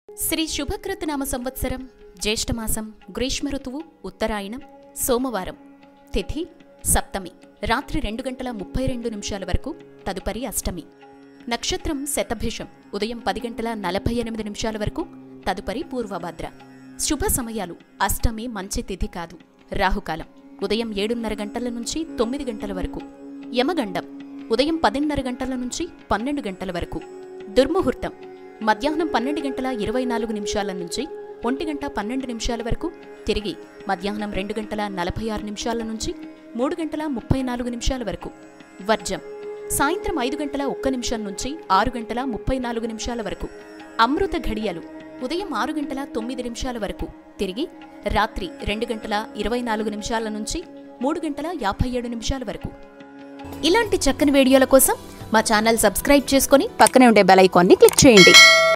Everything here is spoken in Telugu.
శ్రీ శుభకృతనామ సంవత్సరం జ్యేష్ఠమాసం గ్రీష్మ ఋతువు ఉత్తరాయణం సోమవారం తిథి సప్తమి రాత్రి రెండు గంటల ముప్పై రెండు నిమిషాల వరకు తదుపరి అష్టమి నక్షత్రం శతభిషం ఉదయం పది గంటల నలభై ఎనిమిది నిమిషాల వరకు తదుపరి పూర్వభద్ర శుభ సమయాలు అష్టమి మంచి తిథి కాదు రాహుకాలం ఉదయం ఏడున్నర గంటల నుంచి తొమ్మిది గంటల వరకు యమగండం ఉదయం పదిన్నర గంటల నుంచి పన్నెండు గంటల వరకు దుర్ముహూర్తం మధ్యాహ్నం పన్నెండు గంటల ఇరవై నాలుగు నిమిషాల నుంచి ఒంటి గంట పన్నెండు నిమిషాల వరకు తిరిగి మధ్యాహ్నం రెండు గంటల నలభై ఆరు నిమిషాల నుంచి మూడు గంటల ముప్పై నాలుగు నిమిషాల వరకు వర్జం సాయంత్రం ఐదు గంటల ఒక్క నిమిషం నుంచి ఆరు గంటల ముప్పై నాలుగు నిమిషాల వరకు అమృత ఘడియలు ఉదయం ఆరు గంటల తొమ్మిది నిమిషాల వరకు తిరిగి రాత్రి రెండు గంటల ఇరవై నాలుగు నిమిషాల నుంచి మూడు గంటల యాభై ఏడు నిమిషాల వరకు ఇలాంటి చక్కని వీడియోల కోసం మా ఛానల్ సబ్స్క్రైబ్ చేసుకొని పక్కనే ఉండే బెల్ ఐకాన్ని క్లిక్ చేయండి